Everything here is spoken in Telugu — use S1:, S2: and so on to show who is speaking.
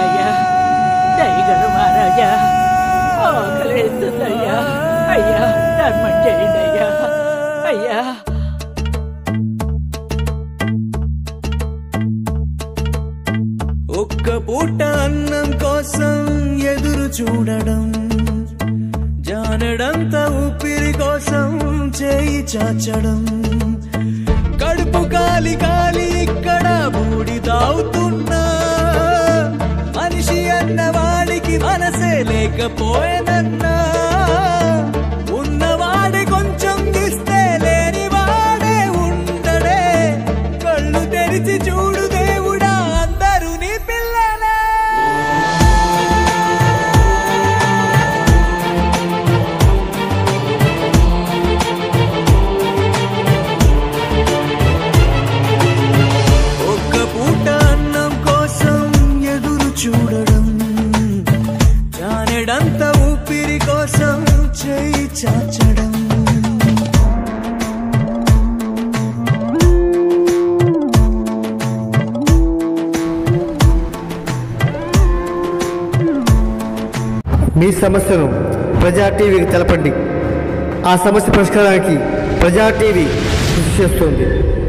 S1: చేయండయ్యా దయగల మహారాజా ఆకలిస్తుందయ్యా అయ్యా ధర్మం చేయండి అయ్యా అయ్యా
S2: ఒక్క పూట అన్నం కోసం ఎదురు చూడడం జానడంత ఊపిరి కోసం చేయి చాచడం కడుపు కాలి కాలి ఇక్కడ బూడి తాగుతున్నా మనిషి అన్నవాడికి మనసే లేకపోయేనన్నా ఉన్నవాడి కొంచెం ఇస్తే లేనివాడే ఉండడే కళ్ళు తెరిచి చూడు దేవుడా అందరూ నీ పిల్లలే ఒక్క పూట అన్నం కోసం ఎదురు చూడడం జానెడంత ఊపిరి కోసం చేయి చాచడం
S3: మీ సమస్యను ప్రజా టీవీకి తెలపండి ఆ సమస్య పరిష్కారానికి ప్రజా టీవీ కృషి చేస్తుంది